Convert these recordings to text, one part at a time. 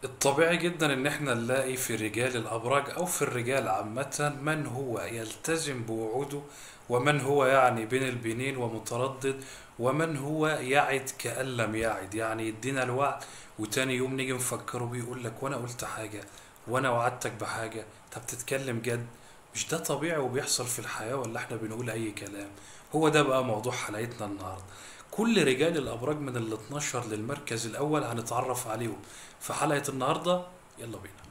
الطبيعي جدا ان احنا نلاقي في رجال الابراج او في الرجال عامة من هو يلتزم بوعوده ومن هو يعني بين البنين ومتردد ومن هو يعد كأن لم يعد يعني يدينا الوعد وتاني يوم نيجي نفكره بيقول لك وانا قلت حاجة وانا وعدتك بحاجة انت بتتكلم جد مش ده طبيعي وبيحصل في الحياة ولا احنا بنقول اي كلام هو ده بقى موضوع حلقتنا النهاردة كل رجال الابراج من ال 12 للمركز الاول هنتعرف عليهم في حلقة النهاردة يلا بينا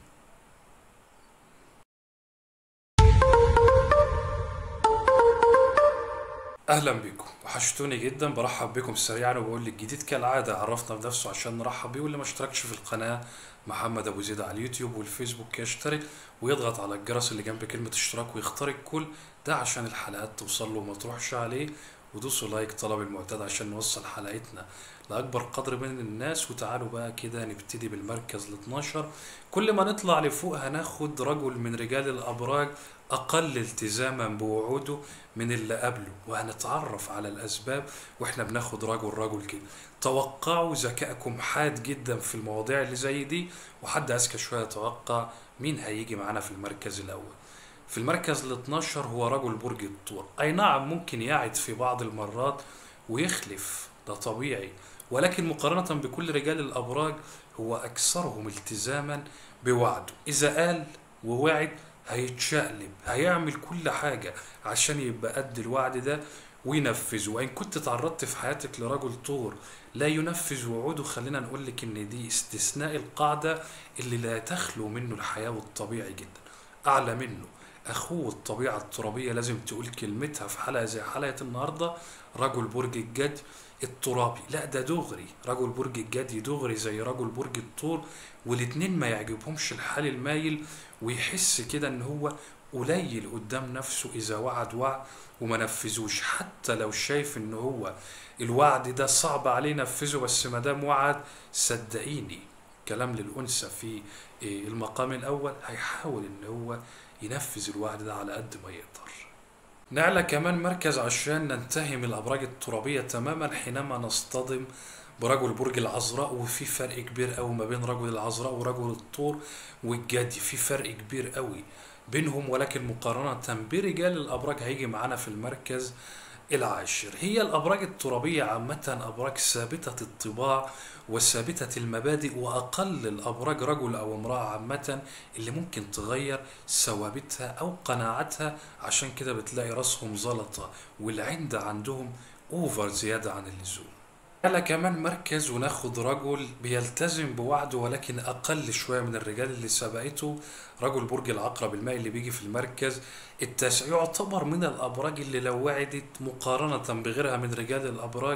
اهلا بيكم وحشتوني جدا برحب بكم سريعا وبقول لك جديد كالعاده عرفنا بنفسه عشان نرحب بيه واللي ما اشتركش في القناه محمد ابو زيد على اليوتيوب والفيسبوك يشترك ويضغط على الجرس اللي جنب كلمه اشتراك ويختار الكل ده عشان الحلقات توصل له وما تروحش عليه ودوسوا لايك طلب المعتاد عشان نوصل حلقتنا لأكبر قدر من الناس وتعالوا بقى كده نبتدي بالمركز ال 12 كل ما نطلع لفوق هناخد رجل من رجال الأبراج أقل التزاما بوعوده من اللي قبله وهنتعرف على الأسباب وإحنا بناخد رجل رجل كده توقعوا ذكائكم حاد جدا في المواضيع اللي زي دي وحد أذكى شوية يتوقع مين هيجي معانا في المركز الأول في المركز ال 12 هو رجل برج الثور أي نعم ممكن يعد في بعض المرات ويخلف ده طبيعي ولكن مقارنة بكل رجال الأبراج هو أكثرهم التزاما بوعده إذا قال ووعد هيتشقلب هيعمل كل حاجة عشان يبقى قد الوعد ده وينفذه وإن كنت تعرضت في حياتك لرجل طور لا ينفذ وعوده خلينا نقول لك إن دي استثناء القاعدة اللي لا تخلو منه الحياة والطبيعي جدا أعلى منه أخوه الطبيعة الترابية لازم تقول كلمتها في حلقة زي حلقة النهاردة رجل برج الجد الترابي لا ده دغري رجل برج الجدي دغري زي رجل برج الثور والاتنين ما يعجبهمش الحال المايل ويحس كده ان هو قليل قدام نفسه اذا وعد وعد وما نفذوش حتى لو شايف ان هو الوعد ده صعب عليه ينفذه بس ما دام وعد صدقيني كلام للانثى في المقام الاول هيحاول ان هو ينفذ الوعد ده على قد ما يقدر نعلى كمان مركز عشان ننتهي من الأبراج الترابية تماما حينما نصطدم برجل برج العذراء وفي فرق كبير قوي ما بين رجل العذراء ورجل الثور والجدي في فرق كبير قوي بينهم ولكن مقارنة برجال الأبراج هيجي معانا في المركز العاشر هي الأبراج الترابية عامة أبراج ثابتة الطباع وثابتة المبادئ وأقل الأبراج رجل أو امرأة عامة اللي ممكن تغير ثوابتها أو قناعتها عشان كده بتلاقي راسهم زلطة والعند عندهم أوفر زيادة عن اللزوم على كمان مركز وناخد رجل بيلتزم بوعده ولكن أقل شوية من الرجال اللي سبقته رجل برج العقرب المائي اللي بيجي في المركز التاسع يعتبر من الأبراج اللي لو وعدت مقارنة بغيرها من رجال الأبراج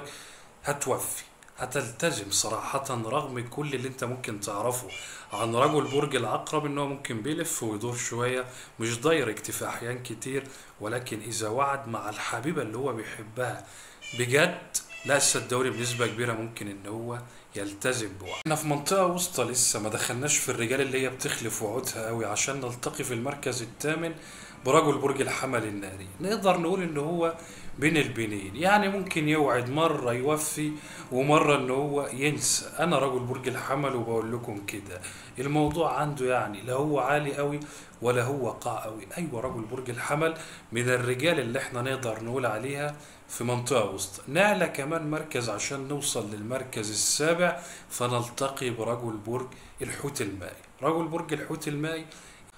هتوفي هتلتزم صراحة رغم كل اللي انت ممكن تعرفه عن رجل برج العقرب ان هو ممكن بيلف ويدور شوية مش دايركت في احيان كتير ولكن اذا وعد مع الحبيبة اللي هو بيحبها بجد لا الدوري بنسبة كبيرة ممكن ان هو يلتزم بوعد احنا في منطقة وسطى لسه ما دخلناش في الرجال اللي هي بتخلف وعودها قوي عشان نلتقي في المركز الثامن برجل برج الحمل الناري نقدر نقول ان هو بين البنين يعني ممكن يوعد مرة يوفي ومرة ان هو ينسى انا رجل برج الحمل وبقول لكم كده الموضوع عنده يعني لا هو عالي قوي ولا هو قاع قوي ايوه رجل برج الحمل من الرجال اللي احنا نقدر نقول عليها في منطقة وسطى نعلى كمان مركز عشان نوصل للمركز السابع فنلتقي برجل برج الحوت المائي رجل برج الحوت المائي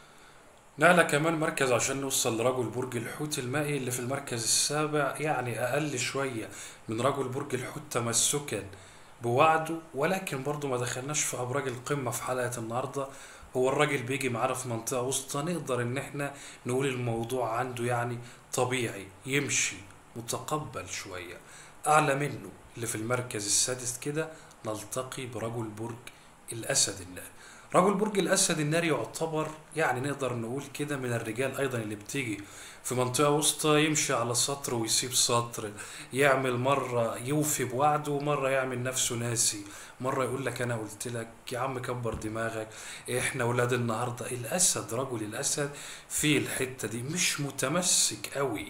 نعلى كمان مركز عشان نوصل لرجل برج الحوت المائي اللي في المركز السابع يعني أقل شوية من رجل برج الحوت تمسكا بوعده ولكن برضه ما دخلناش في أبراج القمة في حلقة النهاردة هو الراجل بيجي معانا في منطقة وسطى نقدر إن احنا نقول الموضوع عنده يعني طبيعي يمشي متقبل شوية أعلى منه اللي في المركز السادس كده نلتقي برجل برج الأسد الناري رجل برج الأسد الناري يعتبر يعني نقدر نقول كده من الرجال أيضا اللي بتيجي في منطقة وسطى يمشي على سطر ويسيب سطر يعمل مرة يوفي بوعده ومرة يعمل نفسه ناسي مرة يقول لك أنا قلت لك يا عم كبر دماغك إحنا ولاد النهاردة الأسد رجل الأسد في الحتة دي مش متمسك قوي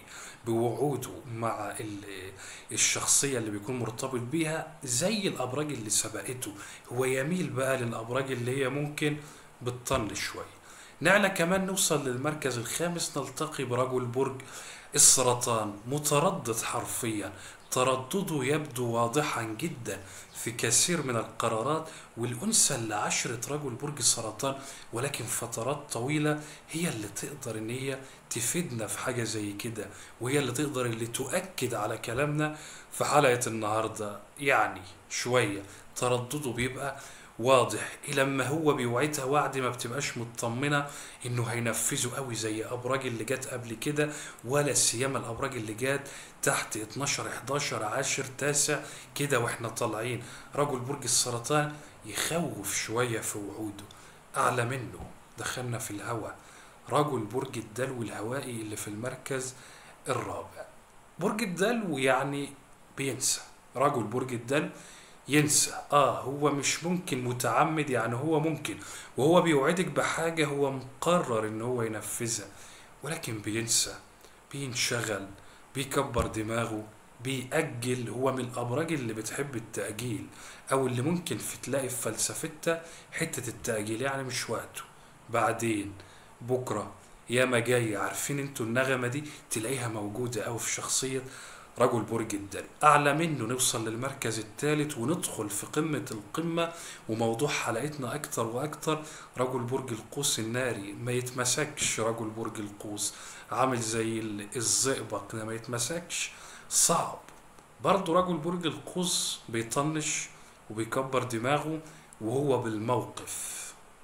بوعوده مع ال- الشخصية اللي بيكون مرتبط بيها زي الأبراج اللي سبقته هو يميل بقى للأبراج اللي هي ممكن بتطنش شوية نعلى كمان نوصل للمركز الخامس نلتقي برجل برج السرطان متردد حرفيا تردده يبدو واضحا جدا في كثير من القرارات والأنثى اللي عشرة رجل برج السرطان ولكن فترات طويلة هي اللي تقدر إن هي تفيدنا في حاجة زي كده وهي اللي تقدر اللي تؤكد على كلامنا في حلقة النهاردة يعني شوية تردده بيبقى واضح لما هو بيوعدها وعد ما بتبقاش مطمنة انه هينفذه قوي زي ابراج اللي جت قبل كده ولا سيما الابراج اللي جت تحت 12 11 10 تاسع كده واحنا طالعين رجل برج السرطان يخوف شوية في وعوده اعلى منه دخلنا في الهواء رجل برج الدلو الهوائي اللي في المركز الرابع برج الدلو يعني بينسى رجل برج الدلو ينسى اه هو مش ممكن متعمد يعني هو ممكن وهو بيوعدك بحاجة هو مقرر ان هو ينفذها ولكن بينسى بينشغل بيكبر دماغه بيأجل هو من الأبراج اللي بتحب التأجيل أو اللي ممكن في تلاقي في فلسفتها حتة التأجيل يعني مش وقته بعدين بكرة ياما جاي عارفين انتوا النغمة دي تلاقيها موجودة أوي في شخصية رجل برج الدلو أعلى منه نوصل للمركز الثالث وندخل في قمة القمة وموضوع حلقتنا أكتر وأكتر رجل برج القوس الناري ما يتمسكش رجل برج القوس عامل زي ال- الزئبق ده ما يتمسكش صعب برضه رجل برج القوس بيطنش وبيكبر دماغه وهو بالموقف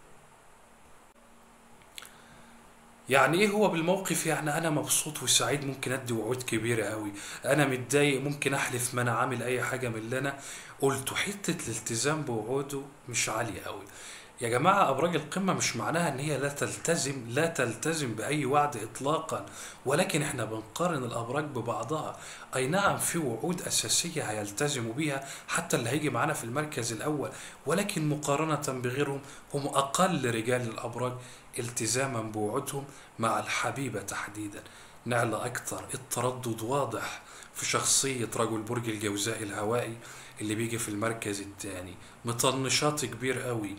يعني ايه هو بالموقف يعني انا مبسوط وسعيد ممكن ادي وعود كبيره قوي انا متضايق ممكن احلف ما انا عامل اي حاجه من اللي انا قلته حته الالتزام بوعوده مش عاليه قوي يا جماعه ابراج القمه مش معناها ان هي لا تلتزم لا تلتزم باي وعد اطلاقا ولكن احنا بنقارن الابراج ببعضها اي نعم في وعود اساسيه هيلتزموا بيها حتى اللي هيجي معانا في المركز الاول ولكن مقارنه بغيرهم هم اقل رجال الابراج التزاما بوعودهم مع الحبيبة تحديدا نعلى أكثر التردد واضح في شخصية رجل برج الجوزاء الهوائي اللي بيجي في المركز الثاني مطنشات كبير قوي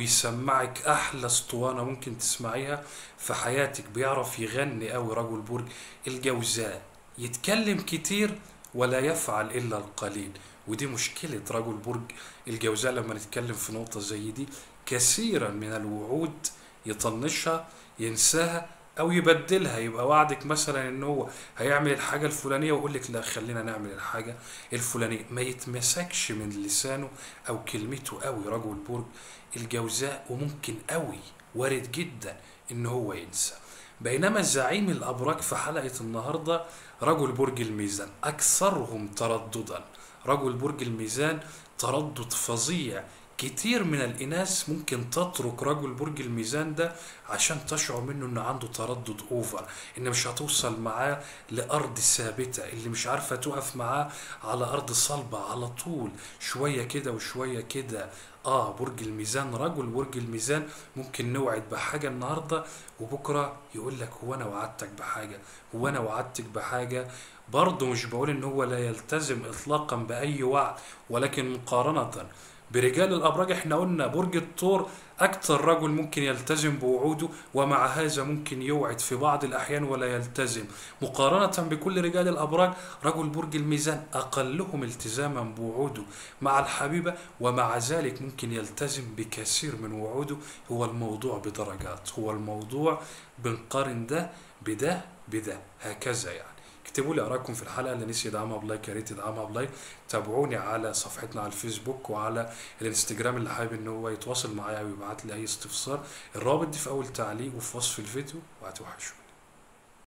ويسمعك أحلى اسطوانة ممكن تسمعيها في حياتك بيعرف يغني قوي رجل برج الجوزاء يتكلم كتير ولا يفعل إلا القليل ودي مشكلة رجل برج الجوزاء لما نتكلم في نقطة زي دي كثيرا من الوعود يطنشها ينساها او يبدلها يبقى وعدك مثلا ان هو هيعمل الحاجه الفلانيه ويقول لك لا خلينا نعمل الحاجه الفلانيه ما يتمسكش من لسانه او كلمته قوي رجل برج الجوزاء وممكن قوي وارد جدا ان هو ينسى بينما زعيم الابراج في حلقه النهارده رجل برج الميزان اكثرهم ترددا رجل برج الميزان تردد فظيع كتير من الإناث ممكن تترك رجل برج الميزان ده عشان تشعر منه إنه عنده تردد أوفر إن مش هتوصل معاه لأرض ثابتة اللي مش عارفة تقف معاه على أرض صلبة على طول شوية كده وشوية كده آه برج الميزان رجل برج الميزان ممكن نوعد بحاجة النهاردة وبكرة يقول لك هو أنا وعدتك بحاجة هو أنا وعدتك بحاجة برضه مش بقول إن هو لا يلتزم إطلاقا بأي وعد ولكن مقارنة برجال الأبراج احنا قلنا برج الثور أكثر رجل ممكن يلتزم بوعوده ومع هذا ممكن يوعد في بعض الأحيان ولا يلتزم مقارنة بكل رجال الأبراج رجل برج الميزان أقلهم التزاما بوعوده مع الحبيبة ومع ذلك ممكن يلتزم بكثير من وعوده هو الموضوع بدرجات هو الموضوع بنقارن ده بده بده هكذا يعني اكتبوا لي ارائكم في الحلقه اللي نسي يدعمها بلايك يا ريت يدعمها بلايك تابعوني على صفحتنا على الفيسبوك وعلى الانستجرام اللي حابب ان هو يتواصل معايا او يبعت لي اي استفسار الرابط دي في اول تعليق وفي وصف الفيديو وهتوحشوا